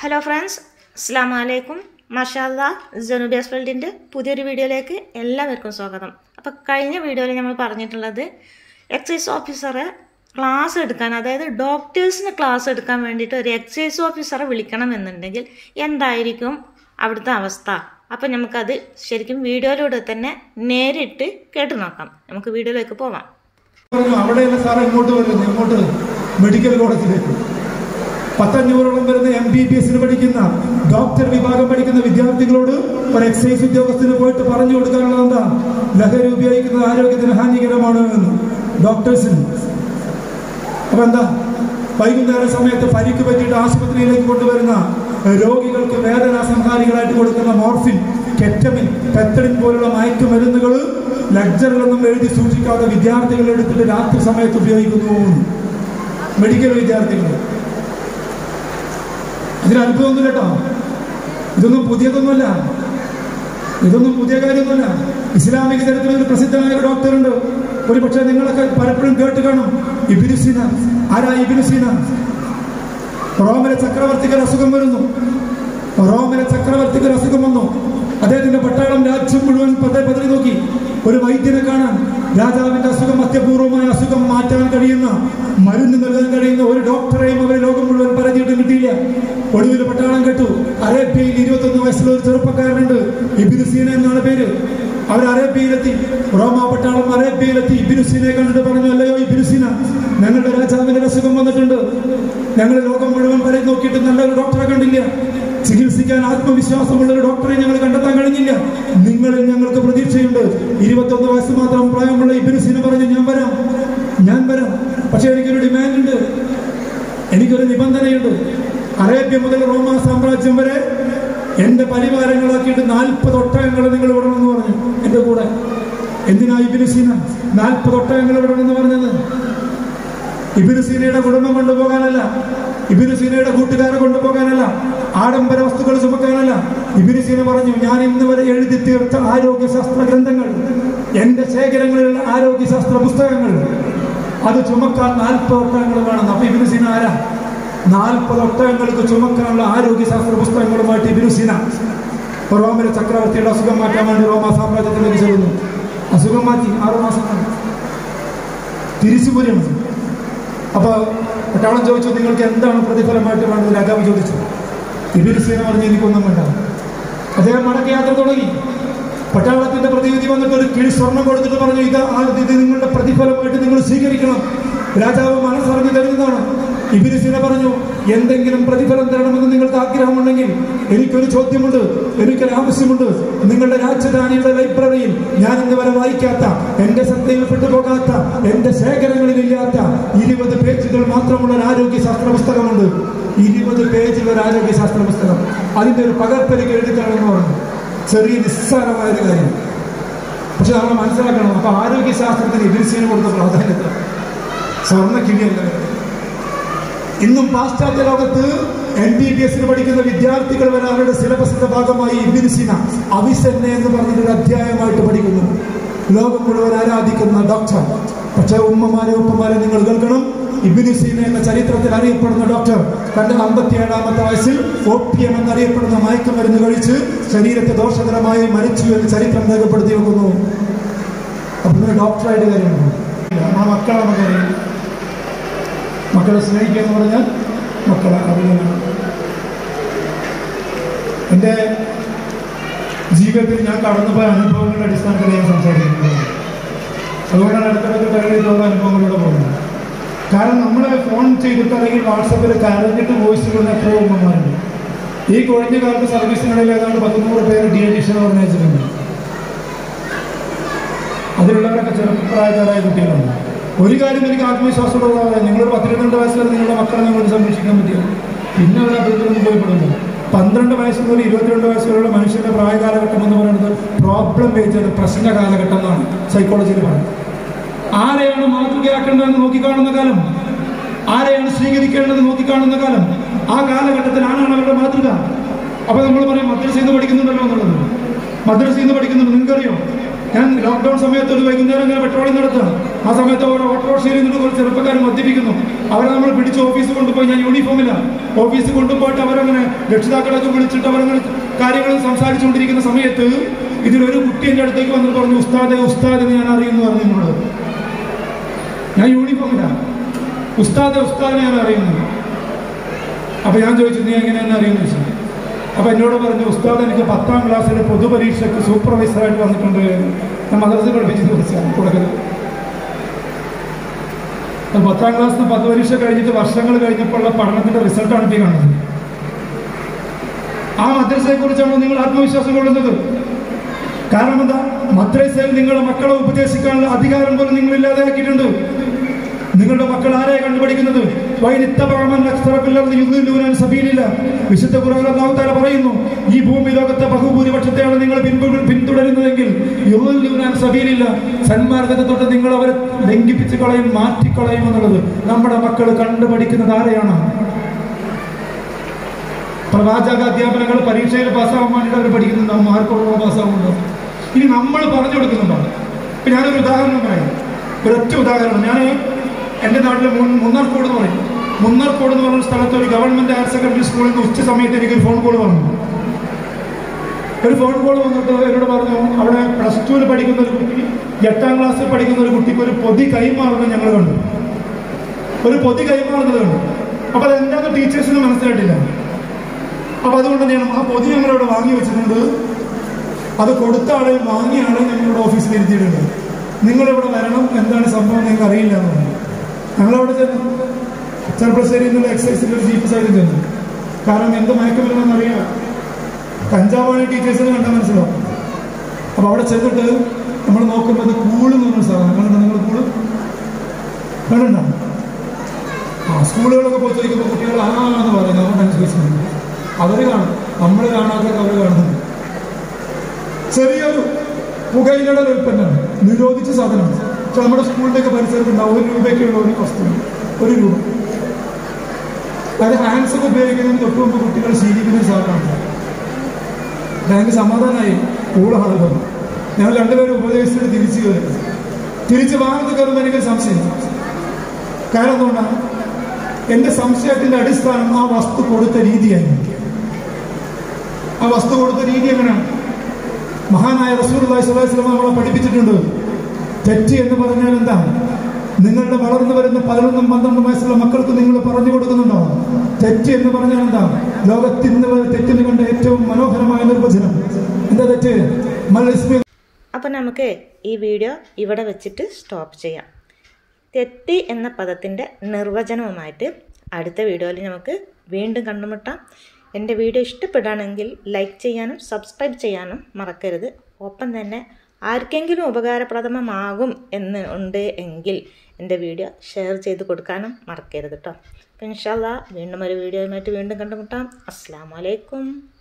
Hello friends അസ്സാം വലൈക്കും മഷാല്ല ജനുബിയസ് വേൾഡിൻ്റെ പുതിയൊരു വീഡിയോയിലേക്ക് എല്ലാവർക്കും സ്വാഗതം അപ്പോൾ കഴിഞ്ഞ വീഡിയോയിൽ നമ്മൾ പറഞ്ഞിട്ടുള്ളത് എക്സൈസ് ഓഫീസറെ ക്ലാസ് എടുക്കാൻ അതായത് ഡോക്ടേഴ്സിന് ക്ലാസ് എടുക്കാൻ വേണ്ടിയിട്ട് ഒരു എക്സൈസ് ഓഫീസറെ വിളിക്കണം എന്നുണ്ടെങ്കിൽ എന്തായിരിക്കും അവിടുത്തെ അവസ്ഥ അപ്പം നമുക്കത് ശരിക്കും വീഡിയോയിലൂടെ തന്നെ നേരിട്ട് കേട്ടു നോക്കാം നമുക്ക് വീഡിയോയിലേക്ക് പോവാം പറഞ്ഞു അവിടെയല്ല സാർ ഇങ്ങോട്ട് വരുന്നത് ഇങ്ങോട്ട് മെഡിക്കൽ കോളേജിലേക്ക് പത്തഞ്ഞൂറോളം വരുന്ന എം ബി ബി എസിന് പഠിക്കുന്ന ഡോക്ടർ വിഭാഗം പഠിക്കുന്ന വിദ്യാർത്ഥികളോട് ഒരു എക്സൈസ് ഉദ്യോഗസ്ഥന് പോയിട്ട് പറഞ്ഞു കൊടുക്കാനുള്ളത് എന്താ ലഹരി ഉപയോഗിക്കുന്നത് ആരോഗ്യത്തിന് ഹാനികരമാണ് എന്ന് ഡോക്ടേഴ്സിന് അപ്പൊ എന്താ വൈകുന്നേര സമയത്ത് പരിക്ക് പറ്റിയിട്ട് ആശുപത്രിയിലേക്ക് കൊണ്ടുവരുന്ന രോഗികൾക്ക് വേദന സംഹാരികളായിട്ട് കൊടുക്കുന്ന മോർഫിൻ കെറ്റമിൻ പെത്തഡിൻ പോലുള്ള മയക്കുമരുന്നുകൾ ലക്ചറിലൊന്നും എഴുതി സൂക്ഷിക്കാതെ വിദ്യാർത്ഥികൾ എടുത്തിട്ട് രാത്രി സമയത്ത് ഉപയോഗിക്കുന്നു മെഡിക്കൽ വിദ്യാർത്ഥികൾ ഇതിന് അത്ഭുതമൊന്നും കേട്ടോ ഇതൊന്നും പുതിയതൊന്നുമല്ല ഇതൊന്നും പുതിയ കാര്യമൊന്നുമല്ല ഇസ്ലാമിക ചരിത്രത്തിൽ ഒരു പ്രസിദ്ധമായ ഒരു ഡോക്ടറുണ്ട് ഒരു പക്ഷേ നിങ്ങളൊക്കെ പലപ്പോഴും കേട്ട് കാണും ഇബിനുസീന ആരാ ഇബിനുസീന റോമിലെ ചക്രവർത്തിക്ക് ഒരു അസുഖം വരുന്നു റോമിലെ ചക്രവർത്തിക്ക് ഒരു അസുഖം വന്നു അദ്ദേഹത്തിന്റെ പട്ടാളം രാജ്യം മുഴുവൻ പതേ പതറി നോക്കി ഒരു വൈദ്യനെ കാണാൻ രാജാവിന്റെ അസുഖം അത്യപൂർവമായ അസുഖം മാറ്റാൻ കഴിയുന്ന മരുന്ന് നൽകാൻ കഴിയുന്ന ഒരു ഡോക്ടറെയും അവർ ലോകം മുഴുവൻ പരതിയിട്ട് കിട്ടിയില്ല ഒടുവിൽ പട്ടാളം കേട്ടു അറേബ്യയിൽ ഇരുപത്തൊന്ന് വയസ്സുള്ള ഒരു ചെറുപ്പക്കാരനുണ്ട് ഇബിനുസീന എന്നാണ് പേര് അവർ അറേബ്യയിലെത്തി റോമ പട്ടാളം അറേബ്യയിലെത്തി ഇബിനുസീനെ കണ്ടിട്ട് പറഞ്ഞു അല്ലയോ ഇബിനുസീന ഞങ്ങളുടെ രാജാവിന്റെ ഒരു അസുഖം വന്നിട്ടുണ്ട് ഞങ്ങൾ ലോകം മുഴുവൻ വരെ നോക്കിയിട്ട് നല്ലൊരു ഡോക്ടറെ കണ്ടില്ല ചികിത്സിക്കാൻ ആത്മവിശ്വാസമുള്ള ഒരു ഡോക്ടറെ ഞങ്ങൾ കണ്ടെത്താൻ കഴിഞ്ഞില്ല നിങ്ങളിൽ ഞങ്ങൾക്ക് പ്രതീക്ഷയുണ്ട് ഇരുപത്തൊന്ന് വയസ്സ് മാത്രം പ്രായമുള്ള ഇബിനുസീന പറഞ്ഞു ഞാൻ വരാം ഞാൻ വരാം പക്ഷെ എനിക്കൊരു ഡിമാൻഡ് ഉണ്ട് എനിക്കൊരു നിബന്ധനയുണ്ട് അറേബ്യ മുതൽ റോമ സാമ്രാജ്യം വരെ എന്റെ പരിവാരങ്ങളാക്കിയിട്ട് നാൽപ്പത് ഒട്ടകങ്ങൾ നിങ്ങൾ വിടണമെന്ന് പറഞ്ഞു എന്റെ കൂടെ എന്തിനാ ഇബിനുസീന നാൽപ്പത് ഒട്ടകങ്ങൾ വിടണമെന്ന് പറഞ്ഞത് ഇബിനുസീനയുടെ കുടുംബം കൊണ്ടുപോകാനല്ല ഇബിനുസീനയുടെ കൂട്ടുകാരെ കൊണ്ടുപോകാനല്ല ആഡംബര വസ്തുക്കൾ ചുമക്കാനല്ല ഇബിനുസീന പറഞ്ഞു ഞാൻ ഇന്ന് വരെ എഴുതി തീർത്ത ആരോഗ്യശാസ്ത്ര ഗ്രന്ഥങ്ങൾ എന്റെ ശേഖരങ്ങളിലുള്ള ആരോഗ്യശാസ്ത്ര പുസ്തകങ്ങൾ അത് ചുമക്കാൻ നാൽപ്പത് ഒട്ടകങ്ങൾ വേണം അപ്പൊ ഇബിനുസീന ആരാ നാൽപ്പത് ഒട്ടകങ്ങൾക്ക് ചുമക്കാനുള്ള ആരോഗ്യശാസ്ത്ര പുസ്തകങ്ങളുമായിട്ട് ഇബിനുസീന റോമിലെ ചക്രവർത്തിയുടെ അസുഖം മാറ്റാൻ വേണ്ടി റോമ സാമ്രാജ്യത്തിലേക്ക് ചെല്ലുന്നു അസുഖം മാറ്റി ആറു മാസം കൊണ്ട്. തിരിച്ചു പോരുന്നു അപ്പൊ പട്ടാളം ചോദിച്ചു നിങ്ങൾക്ക് എന്താണ് പ്രതിഫലമായിട്ട് വേണ്ടത് രാജാവ് ചോദിച്ചു ഇബിനുസീന പറഞ്ഞു എനിക്കൊന്നും വേണ്ട അദ്ദേഹം മടക്കയാത്ര തുടങ്ങി പട്ടാളത്തിന്റെ പ്രതിനിധി വന്നിട്ട് ഒരു കിഴി സ്വർണം കൊടുത്തിട്ട് പറഞ്ഞു ഇത് ആ ഇത് നിങ്ങളുടെ പ്രതിഫലമായിട്ട് നിങ്ങൾ സ്വീകരിക്കണം രാജാവ് മനസ്സറിഞ്ഞു തരുന്നതാണ് ഇബിനുസീന പറഞ്ഞു എന്തെങ്കിലും പ്രതിഫലം തരണമെന്ന് നിങ്ങൾക്ക് ആഗ്രഹമുണ്ടെങ്കിൽ എനിക്കൊരു ചോദ്യമുണ്ട് എനിക്കൊരു ആവശ്യമുണ്ട് നിങ്ങളുടെ രാജധാനിയുടെ ലൈബ്രറിയിൽ ഞാൻ ഇന്ന് വരെ വായിക്കാത്ത എന്റെ ശ്രദ്ധയിൽ പെട്ടുപോകാത്ത എന്റെ ശേഖരങ്ങളിൽ ഇല്ലാത്ത ഇരുപത് പേജുകൾ മാത്രമുള്ള ഒരു ആരോഗ്യശാസ്ത്ര പുസ്തകമുണ്ട് ഇരുപത് പേജിൽ ഒരു ആരോഗ്യശാസ്ത്ര പുസ്തകം അതിന്റെ ഒരു പകർപ്പെനിക്ക് എഴുതി തരണമെന്ന് പറഞ്ഞു ചെറിയ നിസ്സാരമായ ഒരു കാര്യം പക്ഷെ നമ്മൾ മനസ്സിലാക്കണം അപ്പൊ ആരോഗ്യശാസ്ത്രത്തിന് ഇബിൻസീന് കൊടുത്ത പ്രാധാന്യത സ്വർണ്ണ കിഴിയല്ല ഇന്നും പാശ്ചാത്യ ലോകത്ത് എം ബി ബി എസിന് പഠിക്കുന്ന വിദ്യാർത്ഥികൾ വരെ അവരുടെ സിലബസിന്റെ ഭാഗമായി ഇബിൻസിന അവിസെന്നെ എന്ന് പറഞ്ഞൊരു അധ്യായമായിട്ട് പഠിക്കുന്നു ലോകം മുഴുവൻ ആരാധിക്കുന്ന ഡോക്ടർ പക്ഷേ ഉമ്മമാരെ ഉപ്പമാരെ നിങ്ങൾ കേൾക്കണം ഇബിനുസീന എന്ന ചരിത്രത്തിൽ അറിയപ്പെടുന്ന ഡോക്ടർ തന്റെ അമ്പത്തിയേഴാമത്തെ വയസ്സിൽ ഓപ്പിയം എന്നറിയപ്പെടുന്ന മയക്കുമരുന്ന് കഴിച്ച് ശരീരത്തെ ദോഷകരമായി മരിച്ചു എന്ന് ചരിത്രം രേഖപ്പെടുത്തി വെക്കുന്നു അപ്പൊ ഇങ്ങനെ ഡോക്ടറായിട്ട് കാര്യമുണ്ട് ആ മക്കളെ നമുക്കറിയാം മക്കളെ സ്നേഹിക്കുക എന്ന് പറഞ്ഞാൽ മക്കളെ അറിയണം എൻ്റെ ജീവിതത്തിൽ ഞാൻ കടന്നുപോയ അനുഭവങ്ങളുടെ അടിസ്ഥാനത്തിൽ ഞാൻ സംസാരിക്കുന്നത് അതുകൊണ്ടാണ് അടുത്തിടയ്ക്ക് കഴിഞ്ഞിട്ടുള്ള അനുഭവങ്ങളിലൂടെ പോകുന്നത് കാരണം നമ്മളെ ഫോൺ ചെയ്തിട്ട് അല്ലെങ്കിൽ വാട്സപ്പിൽ കരഞ്ഞിട്ട് വോയിസ് വിടുന്ന എത്രയോ ഉമ്മമാരുണ്ട് ഈ കഴിഞ്ഞ കാലത്ത് സർവീസിനിടയിൽ ഏതാണ്ട് പത്തുനൂറ് പേര് ഡി എഡിഷൻ പറഞ്ഞു വെച്ചിട്ടുണ്ട് അതിലുള്ളവരൊക്കെ ചെറുപ്രായക്കാരായ കുട്ടികളാണ് ഒരു കാര്യം എനിക്ക് ആത്മവിശ്വാസമുള്ളതാണ് നിങ്ങൾ പത്തിരുപത്തിരണ്ട് വയസ്സിൽ നിങ്ങളുടെ മക്കളെ നിങ്ങൾക്ക് സംരക്ഷിക്കാൻ പറ്റില്ല പിന്നെ അവർ അഭിവൃദ്ധി പോയിപ്പെടുന്നു പന്ത്രണ്ട് വയസ്സ് മുതൽ ഇരുപത്തിരണ്ട് വയസ്സ് വരെയുള്ള മനുഷ്യന്റെ പ്രായ കാലഘട്ടം എന്ന് പറയുന്നത് പ്രോബ്ലം ബേസ്ഡ് പ്രശ്ന കാലഘട്ടം എന്നാണ് സൈക്കോളജിയിൽ പറയുന്നത് ആരെയാണ് മാതൃകയാക്കേണ്ടതെന്ന് നോക്കിക്കാണുന്ന കാലം ആരെയാണ് സ്വീകരിക്കേണ്ടത് നോക്കിക്കാണുന്ന കാലം ആ കാലഘട്ടത്തിലാണ് അവരുടെ മാതൃക അപ്പൊ നമ്മൾ പറയും മദ്രസയിൽ നിന്ന് പഠിക്കുന്നുണ്ടല്ലോ എന്നുള്ളത് മദ്രസയിൽ നിന്ന് പഠിക്കുന്നുണ്ട് നിങ്ങൾക്കറിയോ ഞാൻ ലോക്ക്ഡൌൺ സമയത്ത് ഒരു വൈകുന്നേരം ഇങ്ങനെ പെട്രോളിംഗ് നടത്തുകയാണ് ആ സമയത്ത് ഓരോ ഓട്ടോറിക്ഷയിൽ നിന്നിട്ട് കുറച്ച് ചെറുപ്പക്കാർ മദ്യപിക്കുന്നു അവരെ നമ്മൾ പിടിച്ച് ഓഫീസിൽ കൊണ്ടുപോയി ഞാൻ യൂണിഫോമില്ല ഓഫീസിൽ കൊണ്ടുപോയിട്ട് അവരങ്ങനെ രക്ഷിതാക്കളൊക്കെ വിളിച്ചിട്ട് അവർ കാര്യങ്ങൾ സംസാരിച്ചുകൊണ്ടിരിക്കുന്ന സമയത്ത് ഇതിലൊരു കുട്ടി എൻ്റെ അടുത്തേക്ക് വന്നിട്ട് പറഞ്ഞു ഉസ്താദെ ഉസ്താദ് ഞാൻ അറിയുന്നു പറഞ്ഞു എന്നോട് ഞാൻ യൂണിഫോമിലാണ് ഉസ്താദെ ഉസ്താദിനെ ഞാൻ അറിയുന്നു അപ്പൊ ഞാൻ ചോദിച്ചു നീ എങ്ങനെ എന്നെ അറിയുന്നു ചോദിച്ചു അപ്പൊ എന്നോട് പറഞ്ഞു ഉസ്താദ് എനിക്ക് പത്താം ക്ലാസ്സിലെ പൊതുപരീക്ഷയ്ക്ക് സൂപ്പർവൈസറായിട്ട് വന്നിട്ടുണ്ട് ഞാൻ മദ്രസ പഠിപ്പിച്ചത് കുറിച്ചാണ് കൊടുക്കൽ അപ്പൊ പത്താം ക്ലാസ്സിന് പൊതുപരീക്ഷ കഴിഞ്ഞിട്ട് വർഷങ്ങൾ കഴിഞ്ഞപ്പോഴുള്ള പഠനത്തിന്റെ റിസൾട്ടാണ് ഈ കാണുന്നത് ആ മദ്രസയെ കുറിച്ചാണ് നിങ്ങൾ ആത്മവിശ്വാസം കൊള്ളുന്നത് കാരണം എന്താ മദ്രസയിൽ നിങ്ങളുടെ മക്കളെ ഉപദേശിക്കാനുള്ള അധികാരം പോലും നിങ്ങൾ ഇല്ലാതെയാക്കിയിട്ടുണ്ട് നിങ്ങളുടെ മക്കൾ ആരെയാണ് കണ്ടുപിടിക്കുന്നത് വൈനിത്തപകമൻ അക്സറപ്പില്ലാതെ യുദ്ധൂരാൻ സബീലില്ല വിശുദ്ധ ഖുർആൻ അല്ലാഹു തആല പറയുന്നു ഈ ഭൂമി ലോകത്തെ ബഹുഭൂരിപക്ഷത്തെയാണ് നിങ്ങൾ പിന്തു- പിന്തുടരുന്നതെങ്കിൽ യുദ്ധൂരാൻ സബീലില്ല സന്മാർഗത്തെ തൊട്ട് നിങ്ങൾ അവരെ ലംഘിപ്പിച്ച് കളയും മാറ്റിക്കളയും എന്നുള്ളത് നമ്മുടെ മക്കൾ കണ്ടുപഠിക്കുന്നത് ആരെയാണ് പ്രവാചക അധ്യാപനങ്ങൾ പരീക്ഷയിൽ പാസ്സാവാൻ വേണ്ടിയിട്ട് അവർ പഠിക്കുന്നുണ്ടാവും മാർക്കുള്ള പാസ്സാവുന്നുണ്ടോ ഇനി നമ്മൾ പറഞ്ഞു കൊടുക്കുന്നുണ്ടോ ഇപ്പൊ ഞാനൊരു ഉദാഹരണം പറയാം ഒരൊറ്റ ഉദാഹരണം ഞാൻ എൻ്റെ നാട്ടിൽ മുൻ- മുന്നർക്കോട് എന്ന് പറയും മുന്നർക്കോട് എന്ന് പറയുന്ന സ്ഥലത്ത് ഒരു ഗവൺമെന്റ് ഹയർ സെക്കൻഡറി സ്കൂളിൽ നിന്ന് ഉച്ച സമയത്ത് എനിക്ക് ഒരു ഫോൺ കോൾ വന്നു ഒരു ഫോൺ കോൾ വന്നിട്ട് എന്നോട് പറഞ്ഞു അവിടെ പ്ലസ് ടുവിൽ പഠിക്കുന്ന ഒരു കുട്ടി എട്ടാം ക്ലാസ്സിൽ പഠിക്കുന്ന ഒരു കുട്ടിക്ക് ഒരു പൊതി കൈമാറുന്നത് ഞങ്ങൾ കണ്ടു ഒരു പൊതി കൈമാറുന്നത് കണ്ടു അപ്പൊ അത് എന്താണെന്ന് ടീച്ചേഴ്സിന് മനസ്സിലായിട്ടില്ല അപ്പൊ അതുകൊണ്ട് എന്ത് ചെയ്യണം ആ പൊതി ഞങ്ങളിവിടെ വാങ്ങി വെച്ചിട്ടുണ്ട് അത് കൊടുത്ത ആളെയും വാങ്ങിയ ആളെയും ഞങ്ങളുടെ ഓഫീസിൽ ഇരുത്തിയിട്ടുണ്ട് നിങ്ങളിവിടെ വരണം എന്താണ് സംഭവം നിങ്ങൾക്ക് അറിയില്ല എന്ന് പറഞ്ഞു ഞങ്ങളവിടെ ചെന്നു ചെറുപ്പശ്ശേരി എന്നുള്ള എക്സൈസിൽ ഒരു ചീഫ് സൈഡിൽ ചെന്നു കാരണം എന്ത് മയക്കമില്ലെന്ന് അറിയാം കഞ്ചാവാണ് ടീച്ചേഴ്സിന് കണ്ടാൽ മനസ്സിലാവും അപ്പൊ അവിടെ ചെന്നിട്ട് നമ്മൾ നോക്കുമ്പോൾ അത് കൂള് എന്ന് പറഞ്ഞ സാധനം കണ്ടോ നിങ്ങൾ കൂള് കണ്ടോ ആ സ്കൂളുകളൊക്കെ പോയി ചോദിക്കുമ്പോൾ കുട്ടികൾ ആ എന്ന് പറയുന്നത് അതുകൊണ്ട് അനുസരിച്ച് അവർ കാണും നമ്മൾ കാണാത്തൊക്കെ അവർ കാണുന്നുണ്ട് ചെറിയൊരു പുകയിലയുടെ ഒരു ഉൽപ്പന്നമാണ് നിരോധിച്ച സാധനമാണ് പക്ഷെ നമ്മുടെ സ്കൂളിൻ്റെ ഒക്കെ പരിസരത്ത് ഉണ്ടാവും ഒരു രൂപയ്ക്കുള്ള ഒരു വസ്തു ഒരു രൂപ അത് ഹാൻഡ്സ് ഒക്കെ ഉപയോഗിക്കുന്നതിന് തൊട്ട് മുമ്പ് കുട്ടികൾ ശീലിക്കുന്ന ഒരു സാധനമാണ് ഞങ്ങൾക്ക് സമാധാനമായി കൂളാണ് പറഞ്ഞു ഞങ്ങൾ രണ്ടുപേരും ഉപദേശിച്ചിട്ട് തിരിച്ചു കയറി തിരിച്ച് വാഹനത്തിൽ കയറുമ്പോൾ എനിക്ക് സംശയം കാരണം എന്തുകൊണ്ടാണ് എന്റെ സംശയത്തിന്റെ അടിസ്ഥാനം ആ വസ്തു കൊടുത്ത രീതിയായിരുന്നു ആ വസ്തു കൊടുത്ത രീതി എങ്ങനെയാണ് മഹാനായ റസൂൽ സ്വലാസ്ലം നമ്മളെ പഠിപ്പിച്ചിട്ടുണ്ട് തെറ്റ് എന്ന് പറഞ്ഞാൽ എന്താ നിങ്ങളുടെ വളർന്നു വരുന്ന പതിനൊന്നും പന്ത്രണ്ടും വയസ്സുള്ള മക്കൾക്ക് നിങ്ങൾ പറഞ്ഞു കൊടുക്കുന്നുണ്ടോ തെറ്റ് എന്ന് പറഞ്ഞാൽ എന്താ ലോകത്തിൽ നിന്ന് വരെ തെറ്റിന് കണ്ട ഏറ്റവും മനോഹരമായ നിർവചനം എന്താ തെറ്റ് മൽസ്മി അപ്പോൾ നമുക്ക് ഈ വീഡിയോ ഇവിടെ വെച്ചിട്ട് സ്റ്റോപ്പ് ചെയ്യാം തെറ്റ് എന്ന പദത്തിൻ്റെ നിർവചനവുമായിട്ട് അടുത്ത വീഡിയോയിൽ നമുക്ക് വീണ്ടും കണ്ടുമുട്ടാം എൻ്റെ വീഡിയോ ഇഷ്ടപ്പെടുകയാണെങ്കിൽ ലൈക്ക് ചെയ്യാനും സബ്സ്ക്രൈബ് ചെയ്യാനും മറക്കരുത് ഒപ്പം തന്നെ ആർക്കെങ്കിലും ഉപകാരപ്രദമാകും എന്ന് ഉണ്ട് എങ്കിൽ എൻ്റെ വീഡിയോ ഷെയർ ചെയ്ത് കൊടുക്കാനും മറക്കരുത് കേട്ടോ അപ്പം ഇൻഷാല്ല വീണ്ടും ഒരു വീഡിയോയുമായിട്ട് വീണ്ടും കണ്ടുമുട്ടാം അസ്സാം വലൈക്കും